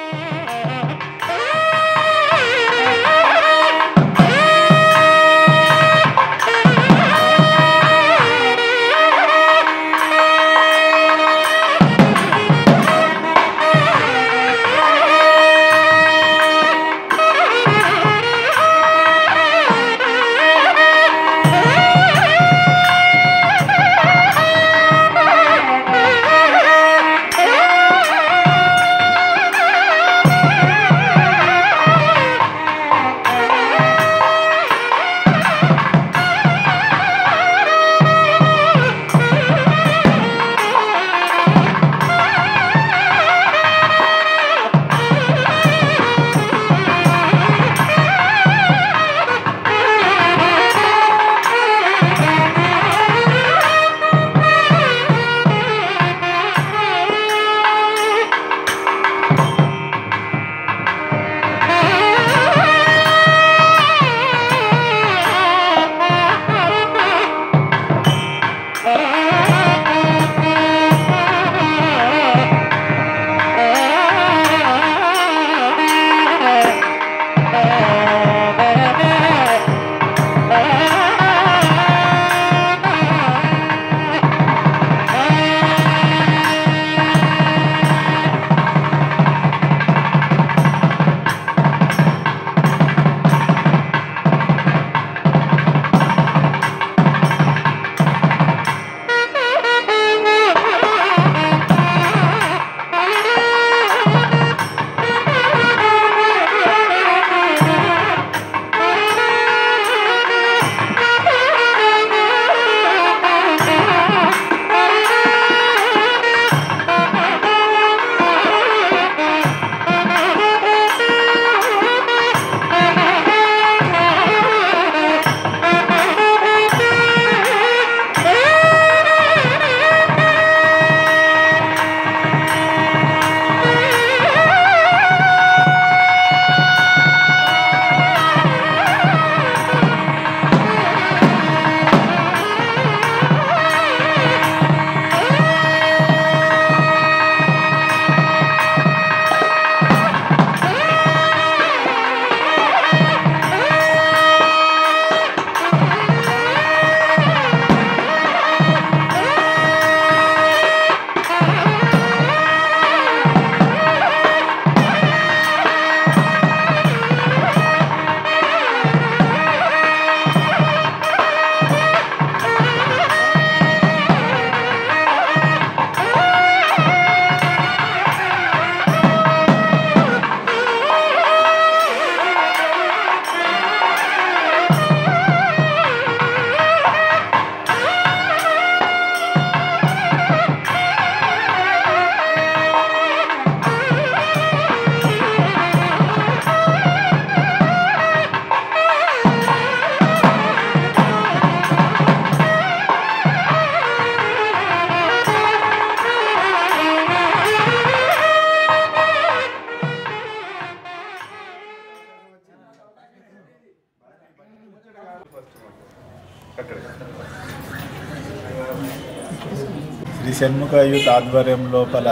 Shri Shanmukha youth ఆధ్వర్యం లోపల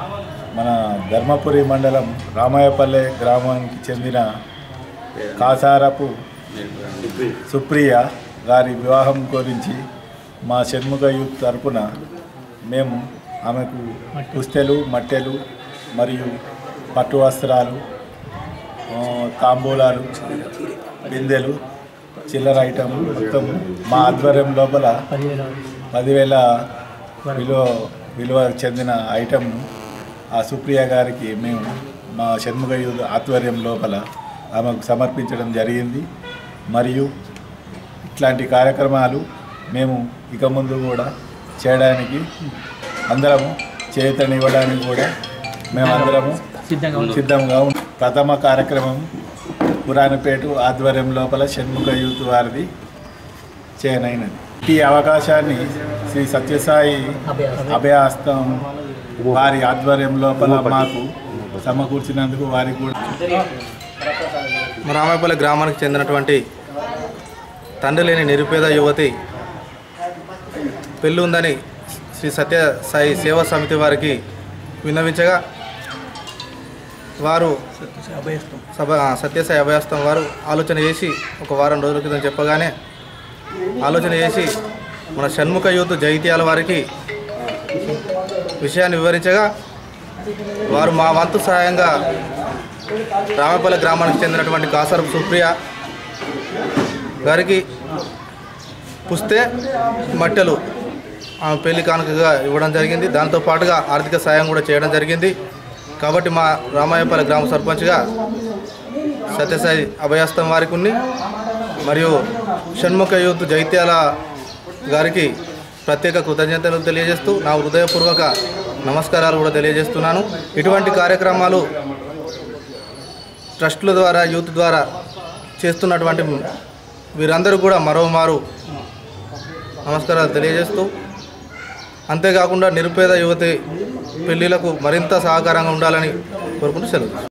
మన ధర్మపురి మండలం రామాయపల్లె గ్రామానికి చెందిన కాసారపు సుప్రియ గారి వివాహం గురించి మా షణ్ముఖ యూత్ తరపున మేము ఆమెకు పుస్తెలు మట్టెలు మరియు పట్టు వస్త్రాలు ఆ, తాంబూలాలు బిందెలు చిల్లర ఐటమ్ మొత్తం మా ఆధ్వర్యం లోపల పదివేల విలువ విలువ చెందిన ఐటమ్ను ఆ సుప్రియ గారికి మేము మా షణ్ముఖ యూత్ ఆధ్వర్యం లోపల ఆమెకు సమర్పించడం జరిగింది మరియు ఇట్లాంటి కార్యక్రమాలు మేము ఇక ముందు కూడా చేయడానికి అందరము చేతనివ్వడానికి కూడా మేము అందరము సిద్ధంగా ఉన్నాం ప్రథమ కార్యక్రమం పురాణపేట ఆధ్వర్యం లోపల షణ్ముఖ యూత్ వారిది చేయనైనది ఈ అవకాశాన్ని శ్రీ సత్యసాయి అభయహస్తం వారి ఆధ్వర్యం లోపల మాకు సమకూర్చినందుకు వారికి కూడా రామాయపల్లి గ్రామానికి చెందినటువంటి తండ్రి లేని నిరుపేద యువతి పెళ్ళి ఉందని శ్రీ సత్య సాయి సేవా సమితి వారికి విన్నవించగా వారు సభ సత్యసాయి అభయాస్తం వారు ఆలోచన చేసి ఒక వారం రోజుల క్రితం చెప్పగానే ఆలోచన చేసి మన షణ్ముఖ యూత్ జైత్యాల వారికి విషయాన్ని వివరించగా వారు మా వంతు సహాయంగా రామపల్లి గ్రామానికి చెందినటువంటి కాసరపు సుప్రియ గారికి పుస్తే మట్టెలు ఆమె పెళ్లి కానుకగా ఇవ్వడం జరిగింది దాంతో పాటుగా ఆర్థిక సాయం కూడా చేయడం జరిగింది కాబట్టి మా రామాయపల్లి గ్రామ సర్పంచ్గా సత్యసాయి అభయాస్తం వారికి ఉన్ని మరియు షణ్ముఖ యూత్ జైత్యాల గారికి ప్రత్యేక కృతజ్ఞతలు తెలియజేస్తూ నా హృదయపూర్వక నమస్కారాలు కూడా తెలియజేస్తున్నాను ఇటువంటి కార్యక్రమాలు ట్రస్టుల ద్వారా యూత్ ద్వారా చేస్తున్నటువంటి వీరందరూ కూడా మరోమారు నమస్కారాలు తెలియజేస్తూ అంతేకాకుండా నిరుపేద యువతి పెళ్లిలకు మరింత సహకారంగా ఉండాలని కోరుకుంటూ సెలవు